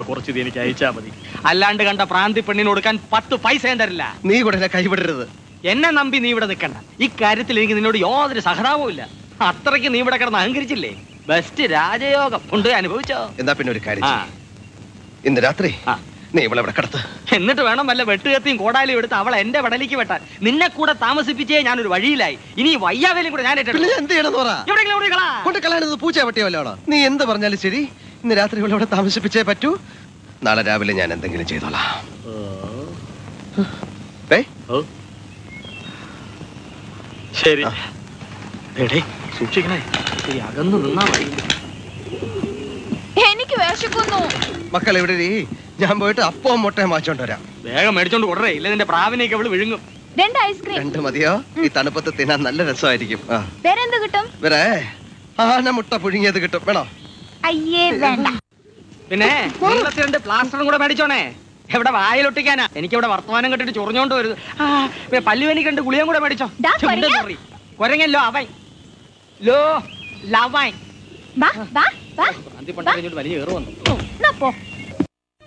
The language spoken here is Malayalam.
കുറച്ച് ഇത് എനിക്ക് അയച്ചാ മതി അല്ലാണ്ട് കണ്ട പ്രാന്തി പെണ്ണിന് കൊടുക്കാൻ പത്ത് പൈസ ഞാൻ തരില്ല നീ കൂടെ എന്നെ കൈവിടരുത് എന്നെ നമ്പി നീ ഇവിടെ നിൽക്കണ്ട ഇക്കാര്യത്തിൽ എനിക്ക് നിന്നോട് യാതൊരു സഹതാപവും ഇല്ല അത്രയ്ക്ക് നീ ഇവിടെ കിടന്ന് അഹങ്കരിച്ചില്ലേ ബെസ്റ്റ് രാജയോഗം കൊണ്ട് അനുഭവിച്ചോ എന്നാ പിന്നെ ഒരു കാര്യം ആ ചെയ്യ്. ഇന്ന് രാത്രി ആ. നീ ഇവിടെ ഇവിടെ കിടത്ത് എന്നിട്ട് വേണം വല്ല വെട്ടുകത്തിയും കോടാലിയും എടുത്ത് അവളെ എന്റെ വടലിക്ക് വെട്ടാൻ നിന്നെ കൂടെ താമസിപ്പിച്ചേ ഞാനൊരു വഴിയിലായി ഇനി ഈ വയ്യാവേലും കൂടെ ഞാൻ പിന്നെ ഏറ്റെടുക്കും. ഞാൻ എന്ത് ചെയ്യണമെന്ന് പറ എവിടെയെങ്കിലും ഓടി കളാ. കൊണ്ട് കളയാനത് പൂച്ച പറ്റിയല്ലോ നീ എന്ത് പറഞ്ഞാലും ശരി ഇന്ന് രാത്രി ഇവിടെ ഇവിടെ താമസിപ്പിച്ചേ പറ്റൂ നാളെ രാവിലെ ഞാൻ എന്തെങ്കിലും ചെയ്തോളാം ഏ ഓ. ശരി ആ. എടേ സൂക്ഷിക്കണേ ശരി അകന്ന് നിന്നാ മതി എനിക്ക് വിശക്കുന്നു മക്കൾ ഇവിടെ ഇരി. ഞാൻ പോയിട്ട് അപ്പവും മുട്ടയും വാങ്ങിച്ചോണ്ട് വരാം വേഗം മേടിച്ചോണ്ട് കൊടറേ ഇല്ല നിന്റെ പ്രാവിനെയൊക്കെ അവള് വിഴുങ്ങും രണ്ട് ഐസ്ക്രീം രണ്ട് മതിയോ ഈ തണുപ്പത്ത് തിന്നാൻ നല്ല രസമായിരിക്കും ആ വേറെ എന്ത് കിട്ടും വരെ ആന മുട്ട പുഴുങ്ങിയത് കിട്ടും വേണോ അയ്യേ വേണ്ട പിന്നെ നീളത്തിൽ രണ്ട് പ്ലാസ്റ്ററും കൂടെ മേടിച്ചോണേ എവിടെ വായിലൊട്ടിക്കാനാ എനിക്ക് ഇവിടെ വർത്തമാനം കെട്ടിട്ട് ചൊറിഞ്ഞോണ്ട് വരുത് ആ പിന്നെ പല്ലുവലി കണ്ട് ഗുളിയും കൂടെ മേടിച്ചോ ദാ ചുണ്ട് കൊരങ്ങ. ചൊറി. കൊരങ്ങല്ലോ അവൻ ലോ ലവൻ വാ വാ വാ അന്തിപ്പണ്ടാ വലിയ ഏറ് വന്നു എന്നാ പോ